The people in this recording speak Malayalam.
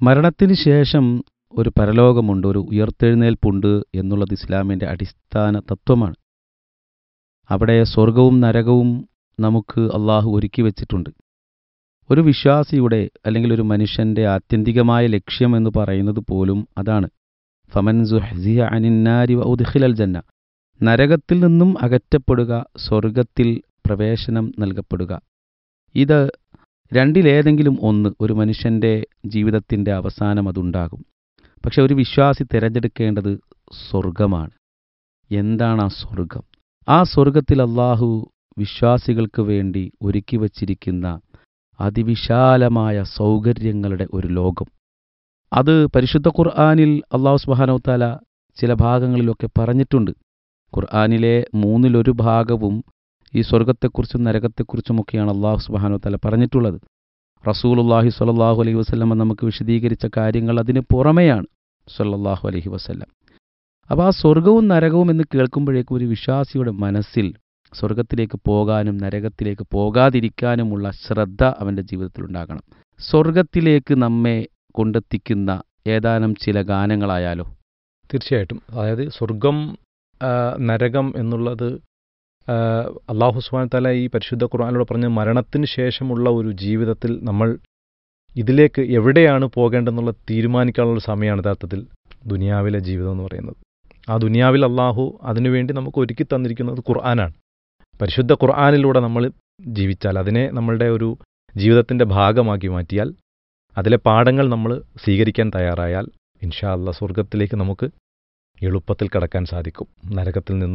മരണത്തിന് ശേഷം ഒരു പരലോകമുണ്ട് ഒരു ഉയർത്തെഴുന്നേൽപ്പുണ്ട് എന്നുള്ളത് ഇസ്ലാമിൻ്റെ അടിസ്ഥാന തത്വമാണ് അവിടെ സ്വർഗവും നരകവും നമുക്ക് അള്ളാഹു ഒരുക്കി വച്ചിട്ടുണ്ട് ഒരു വിശ്വാസിയുടെ അല്ലെങ്കിൽ ഒരു മനുഷ്യൻ്റെ ആത്യന്തികമായ ലക്ഷ്യം എന്ന് പറയുന്നത് പോലും അതാണ് ഫമൻ സുഹ്സിയ അനിന്നാരി ഉദ്ഖിലൽ ജന്ന നരകത്തിൽ നിന്നും അകറ്റപ്പെടുക സ്വർഗത്തിൽ പ്രവേശനം നൽകപ്പെടുക ഇത് രണ്ടിലേതെങ്കിലും ഒന്ന് ഒരു മനുഷ്യൻ്റെ ജീവിതത്തിൻ്റെ അവസാനം അതുണ്ടാകും പക്ഷെ ഒരു വിശ്വാസി തിരഞ്ഞെടുക്കേണ്ടത് സ്വർഗമാണ് എന്താണ് ആ സ്വർഗം ആ സ്വർഗത്തിൽ അള്ളാഹു വിശ്വാസികൾക്ക് വേണ്ടി ഒരുക്കി വച്ചിരിക്കുന്ന അതിവിശാലമായ സൗകര്യങ്ങളുടെ ഒരു ലോകം അത് പരിശുദ്ധ ഖുർആാനിൽ അള്ളാഹു സുബാനവത്താല ചില ഭാഗങ്ങളിലൊക്കെ പറഞ്ഞിട്ടുണ്ട് ഖുർആാനിലെ മൂന്നിലൊരു ഭാഗവും ഈ സ്വർഗത്തെക്കുറിച്ചും നരകത്തെക്കുറിച്ചുമൊക്കെയാണ് അള്ളാഹു സുബാനവത്താല പറഞ്ഞിട്ടുള്ളത് റസൂലുല്ലാഹി സ്വല്ലല്ലാഹു അലൈഹി വസ്ലമ നമുക്ക് വിശദീകരിച്ച കാര്യങ്ങൾ അതിന് പുറമെയാണ് സ്വല്ലല്ലാഹു അലൈഹി വസ്ലം അപ്പോൾ ആ സ്വർഗവും നരകവും എന്ന് കേൾക്കുമ്പോഴേക്കും ഒരു വിശ്വാസിയുടെ മനസ്സിൽ സ്വർഗത്തിലേക്ക് പോകാനും നരകത്തിലേക്ക് പോകാതിരിക്കാനുമുള്ള ശ്രദ്ധ അവൻ്റെ ജീവിതത്തിൽ ഉണ്ടാകണം സ്വർഗത്തിലേക്ക് നമ്മെ കൊണ്ടെത്തിക്കുന്ന ഏതാനും ചില ഗാനങ്ങളായാലോ തീർച്ചയായിട്ടും അതായത് സ്വർഗം ആ, നരകം എന്നുള്ളത് ആ, അള്ളാഹു സുബാൻ തല ഈ പരിശുദ്ധ ഖുർആാനിലൂടെ പറഞ്ഞ മരണത്തിന് ശേഷമുള്ള ഒരു ജീവിതത്തിൽ നമ്മൾ ഇതിലേക്ക് എവിടെയാണ് പോകേണ്ടതെന്നുള്ള തീരുമാനിക്കാനുള്ള ഒരു സമയമാണ് യഥാർത്ഥത്തിൽ ദുനിയാവിലെ ജീവിതം എന്ന് പറയുന്നത് ആ ദുനിയാവിൽ അള്ളാഹു അതിനുവേണ്ടി നമുക്ക് ഒരുക്കി തന്നിരിക്കുന്നത് ഖുർആനാണ് പരിശുദ്ധ ഖുർആാനിലൂടെ നമ്മൾ ജീവിച്ചാൽ അതിനെ നമ്മളുടെ ഒരു ജീവിതത്തിൻ്റെ ഭാഗമാക്കി മാറ്റിയാൽ അതിലെ പാഠങ്ങൾ നമ്മൾ സ്വീകരിക്കാൻ തയ്യാറായാൽ ഇൻഷാ അല്ല സ്വർഗത്തിലേക്ക് നമുക്ക് എളുപ്പത്തിൽ കടക്കാൻ സാധിക്കും നരകത്തിൽ നിന്ന്